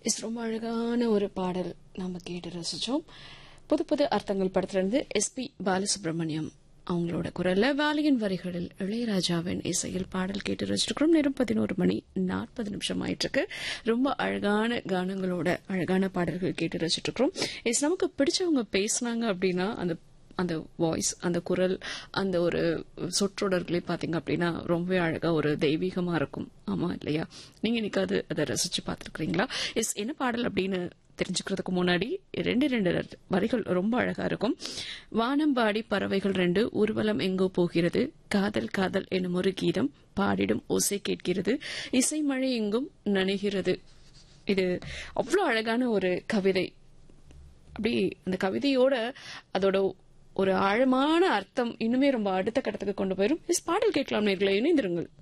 is ரொம்ப அழகான ஒரு பாடல் நாம கேட்டு ரசிச்சோம் புது புது அர்த்தங்கள் படத்திலிருந்து எஸ்பி பாலசுப்ரமணியம் அவங்களோட குரல்ல வாலியின் வரிகளில் இளையராஜாவின் இசையில் பாடல் கேட்டு ரசிச்சிருக்கிறோம் நேரம் பதினோரு மணி நாற்பது நிமிஷம் ஆயிட்டு இருக்கு ரொம்ப அழகான கானங்களோட அழகான பாடல்கள் கேட்டு ரசிச்சிட்டு இருக்கிறோம் இஸ் நமக்கு பிடிச்சவங்க பேசுனாங்க அப்படின்னா அந்த அந்த வாய்ஸ் அந்த குரல் அந்த ஒரு சொற்றொடர்களே பாத்தீங்க அப்படின்னா ரொம்பவே அழகா ஒரு தெய்வீகமா இருக்கும் ஆமா இல்லையா நீங்க இன்னைக்காவது அதை ரசிச்சு பார்த்துருக்கீங்களா எஸ் என்ன பாடல் அப்படின்னு தெரிஞ்சுக்கிறதுக்கு முன்னாடி ரெண்டு ரெண்டு வரிகள் ரொம்ப அழகா இருக்கும் வானம்பாடி பறவைகள் ரெண்டு ஊர்வலம் எங்கோ போகிறது காதல் காதல் எனும் ஒரு கீதம் பாடிடும் ஓசை கேட்கிறது இசை மழை எங்கும் நனைகிறது இது அவ்வளோ அழகான ஒரு கவிதை அப்படி அந்த கவிதையோட அதோட ஒரு ஆழமான அர்த்தம் இன்னுமே ரொம்ப அடுத்த கட்டத்துக்கு கொண்டு போயிரும் இஸ் பாடல் கேட்கலாம் நேர்களை இணைந்திருங்கள்